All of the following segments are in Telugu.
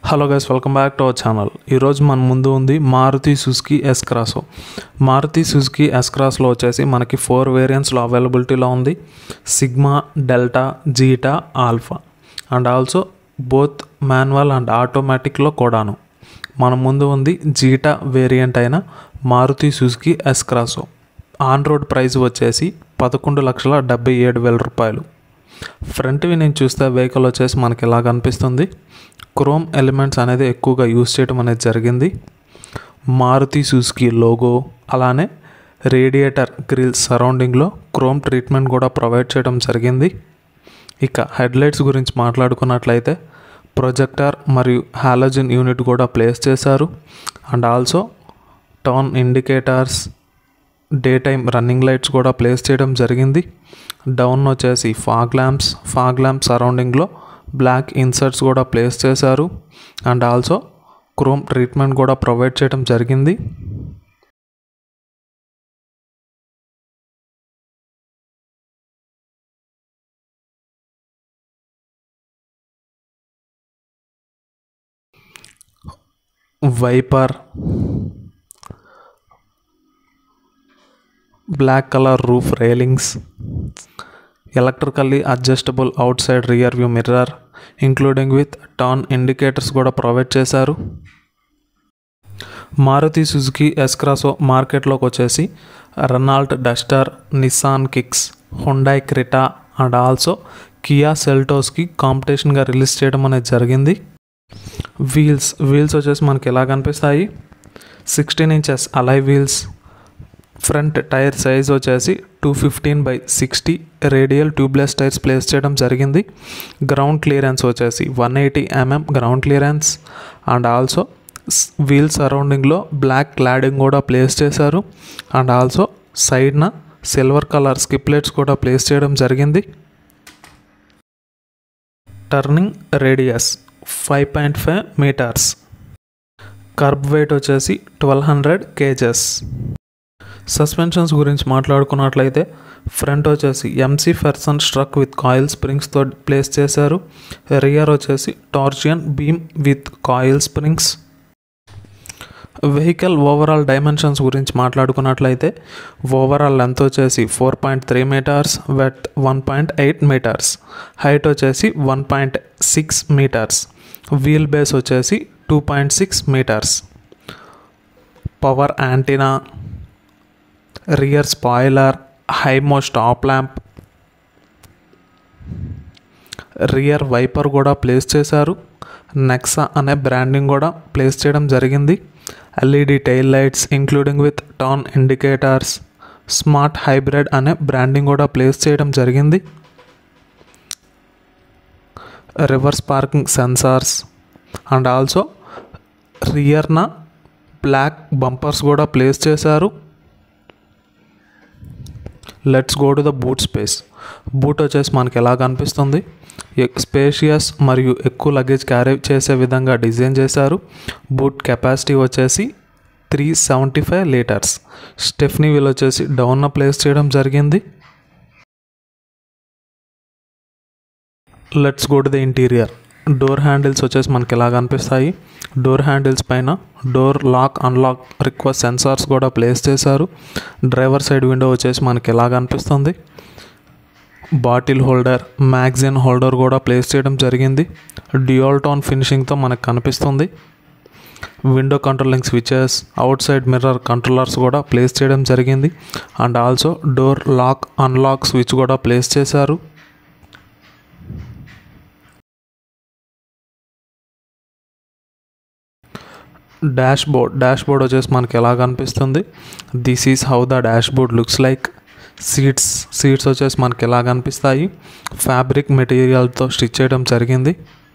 hello guys welcome back to our channel ఈరోజు మన ముందు ఉంది మారుతి సుజుకి ఎస్ క్రాసో మారుతి సుజుకి ఎస్ క్రాస్లో వచ్చేసి మనకి ఫోర్ వేరియంట్స్లో అవైలబిలిటీలో ఉంది Sigma Delta Zeta Alpha and also both manual and ఆటోమేటిక్లో కూడాను మన ముందు ఉంది జీటా వేరియంట్ అయిన మారుతి సుజుకి ఎస్ క్రాసో ఆన్ రోడ్ ప్రైస్ వచ్చేసి పదకొండు లక్షల డెబ్బై ఏడు వేల రూపాయలు ఫ్రంట్వి నేను చూస్తే వెహికల్ వచ్చేసి మనకి ఇలా కనిపిస్తుంది క్రోమ్ ఎలిమెంట్స్ అనేది ఎక్కువగా యూస్ చేయడం అనేది జరిగింది మారుతి సుజుకి లోగో అలానే రేడియేటర్ గ్రిల్ సరౌండింగ్లో క్రోమ్ ట్రీట్మెంట్ కూడా ప్రొవైడ్ చేయడం జరిగింది ఇక హెడ్లైట్స్ గురించి మాట్లాడుకున్నట్లయితే ప్రొజెక్టర్ మరియు హాలోజన్ యూనిట్ కూడా ప్లేస్ చేశారు and also turn indicators day time running lights కూడా ప్లేస్ చేయడం జరిగింది డౌన్ వచ్చేసి ఫాగ్ ల్యాంప్స్ ఫాగ్ ల్యాంప్ సరౌండింగ్లో బ్లాక్ ఇన్సర్ట్స్ కూడా ప్లేస్ చేశారు అండ్ ఆల్సో క్రోమ్ ట్రీట్మెంట్ కూడా ప్రొవైడ్ చేయడం జరిగింది wiper black colour roof railings electrically adjustable outside rear view mirror including with turn indicators కూడా ప్రొవైడ్ చేశారు మారుతి సుజుకి ఎస్క్రాసో మార్కెట్లోకి వచ్చేసి Renault Duster Nissan Kicks Hyundai Creta and also Kia సెల్టోస్కి కాంపిటీషన్గా రిలీజ్ చేయడం అనేది జరిగింది వీల్స్ వీల్స్ వచ్చేసి మనకి ఎలా కనిపిస్తాయి sixteen inches alloy wheels front tyre size వచ్చేసి two fifteen by sixty radial tubeless tyres place చేయడం జరిగింది గ్రౌండ్ క్లియరెన్స్ వచ్చేసి one eighty MM ground clearance and also wheel సరౌండింగ్లో బ్లాక్ క్లాడింగ్ కూడా ప్లేస్ చేశారు అండ్ ఆల్సో సైడ్న సిల్వర్ కలర్ స్కిప్లెట్స్ కూడా ప్లేస్ చేయడం జరిగింది turning radius five point five metres kerb weight వచ్చేసి ట్వెల్వ్ హండ్రెడ్ కేజెస్ సస్పెన్షన్స్ గురించి మాట్లాడుకున్నట్లయితే ఫ్రంట్ వచ్చేసి McPherson strut with coil స్ప్రింగ్స్తో ప్లేస్ చేశారు రియర్ వచ్చేసి torsion beam with coil springs vehicle overall dimensions గురించి మాట్లాడుకున్నట్లయితే ఓవరాల్ లెంత్ వచ్చేసి four point three metres width one point eight metres height వచ్చేసి one point six metres wheelbase వచ్చేసి two point six metres power antenna rear spoiler high mount stop lamp rear wiper కూడా ప్లేస్ చేశారు నెక్సా అనే బ్రాండింగ్ కూడా ప్లేస్ చేయడం జరిగింది LED tail lights including with turn indicators smart hybrid అనే బ్రాండింగ్ కూడా ప్లేస్ చేయడం జరిగింది reverse parking sensors and also రియర్న బ్లాక్ బంపర్స్ కూడా ప్లేస్ చేశారు let's go to the boot space boot వచ్చేసి మనకి ఎలా కనిపిస్తుంది స్పేషియస్ మరియు ఎక్కువ లగేజ్ క్యారీ చేసే విధంగా డిజైన్ చేశారు బూట్ కెపాసిటీ వచ్చేసి three seventy five litres stepney wheel వచ్చేసి డౌన్న ప్లేస్ చేయడం జరిగింది let's go to the interior door handles వచ్చేసి మనకి ఎలా కనిపిస్తాయి డోర్ హ్యాండిల్స్ పైన door lock unlock request sensors కూడా ప్లేస్ చేశారు డ్రైవర్ సైడ్ విండో వచ్చేసి మనకి ఎలా కనిపిస్తుంది బాటిల్ హోల్డర్ మ్యాగ్జిన్ హోల్డర్ కూడా ప్లేస్ చేయడం జరిగింది డ్యూయల్ టోన్ ఫినిషింగ్తో మనకు కనిపిస్తుంది window controlling switches outside mirror controllers కూడా ప్లేస్ చేయడం జరిగింది and also door lock unlock switch కూడా ప్లేస్ చేశారు డాష్ బోర్డ్ డాష్ బోర్డ్ వచ్చేసి మనకి ఎలా కనిపిస్తుంది this is how the dashboard looks like seats seats వచ్చేసి మనకి ఎలా కనిపిస్తాయి ఫ్యాబ్రిక్ మెటీరియల్తో స్టిచ్ చేయడం జరిగింది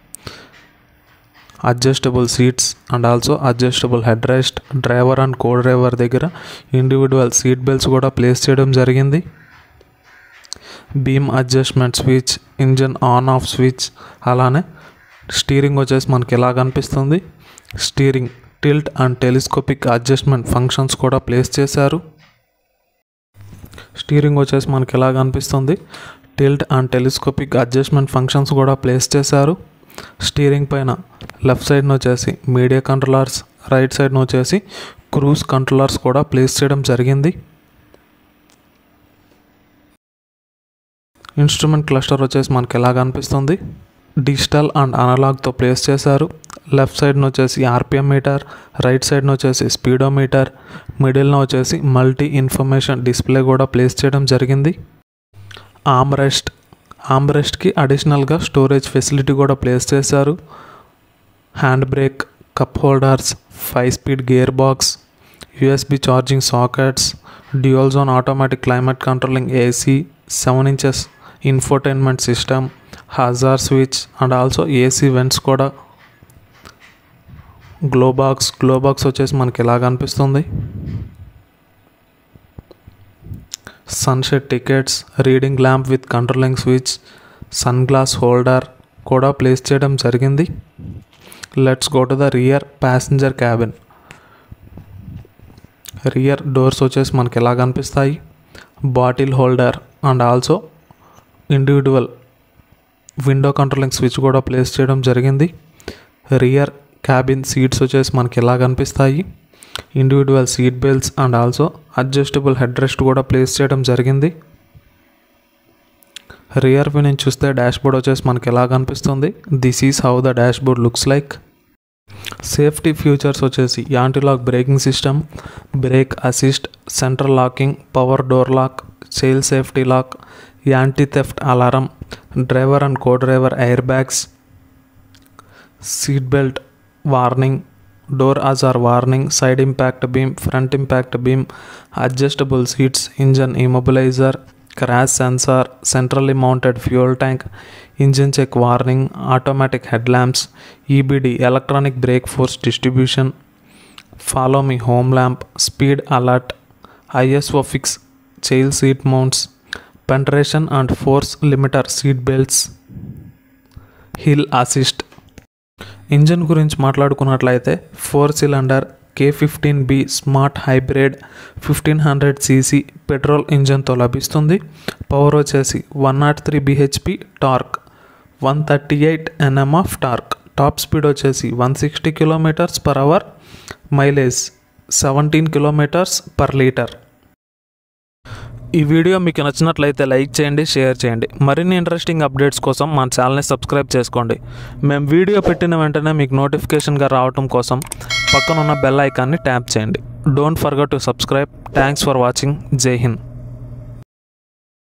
adjustable seats and also adjustable headrest driver and co driver దగ్గర ఇండివిజువల్ సీట్ బెల్ట్స్ కూడా ప్లేస్ చేయడం జరిగింది beam adjustment switch engine on off switch అలానే స్టీరింగ్ వచ్చేసి మనకి ఎలా కనిపిస్తుంది steering tilt and telescopic adjustment functions కూడా ప్లేస్ చేశారు స్టీరింగ్ వచ్చేసి మనకి ఎలా కనిపిస్తుంది tilt and telescopic adjustment functions కూడా ప్లేస్ చేశారు స్టీరింగ్ పైన లెఫ్ట్ సైడ్న వచ్చేసి మీడియా కంట్రోలర్స్ రైట్ సైడ్న వచ్చేసి క్రూజ్ కంట్రోలర్స్ కూడా ప్లేస్ చేయడం జరిగింది ఇన్స్ట్రుమెంట్ క్లస్టర్ వచ్చేసి మనకి ఎలా కనిపిస్తుంది డిజిటల్ అండ్ అనలాగ్తో ప్లేస్ చేశారు లెఫ్ట్ సైడ్న వచ్చేసి ఆర్పిఎం మీటర్ రైట్ సైడ్న వచ్చేసి స్పీడోమీటర్ మిడిల్న వచ్చేసి మల్టీ ఇన్ఫర్మేషన్ డిస్ప్లే కూడా ప్లేస్ చేయడం జరిగింది ఆమ్రెస్ట్ ఆమ్రెస్ట్కి అడిషనల్గా స్టోరేజ్ ఫెసిలిటీ కూడా ప్లేస్ చేశారు hand brake cup holders five speed gear box USB charging sockets dual zone automatic climate controlling AC seven inches infotainment system hazard switch and also AC vents కూడా గ్లోబాక్స్ గ్లోబాక్స్ వచ్చేసి మనకి ఎలా కనిపిస్తుంది sunshade tickets reading lamp with controlling switch sunglass holder కూడా ప్లేస్ చేయడం జరిగింది let's go to the rear passenger cabin rear doors వచ్చేసి మనకి ఎలా కనిపిస్తాయి bottle holder and also individual window controlling switch కూడా ప్లేస్ చేయడం జరిగింది రియర్ క్యాబిన్ సీట్స్ వచ్చేసి మనకి ఎలా కనిపిస్తాయి individual seat belts and also adjustable headrest కూడా ప్లేస్ చేయడం జరిగింది రియర్ వ్యూ నుంచి చూస్తే డాష్ బోర్డ్ వచ్చేసి మనకి ఎలా కనిపిస్తుంది this is how the dashboard looks like safety features వచ్చేసి antilock braking system brake assist central locking power door lock child safety lock anti theft alarm driver and co driver airbags seat belt warning door ajar warning side impact beam front impact beam adjustable seats engine immobiliser crash sensor centrally mounted fuel tank engine check warning automatic headlamps EBD electronic brake force distribution follow me home lamp speed alert ISO fix child seat mounts pretensioner and force limiter seat belts hill assist engine గురించి మాట్లాడుకున్నట్లయితే four cylinder K fifteen B smart hybrid fifteen hundred CC petrol ఇంజన్తో లభిస్తుంది పవర్ వచ్చేసి one nought three BHP torque one thirty eight NM of torque top speed వచ్చేసి one sixty kilometres per hour mileage seventeen kilometres per litre ఈ వీడియో మీకు నచ్చినట్లయితే లైక్ చేయండి షేర్ చేయండి మరిన్ని ఇంట్రెస్టింగ్ అప్డేట్స్ కోసం మన ఛానల్ని సబ్స్క్రైబ్ చేసుకోండి మేము వీడియో పెట్టిన వెంటనే మీకు నోటిఫికేషన్గా రావడం కోసం పక్కన ఉన్న బెల్ ఐకాన్ని ట్యాప్ చేయండి don't forget to subscribe thanks for watching జై హింద్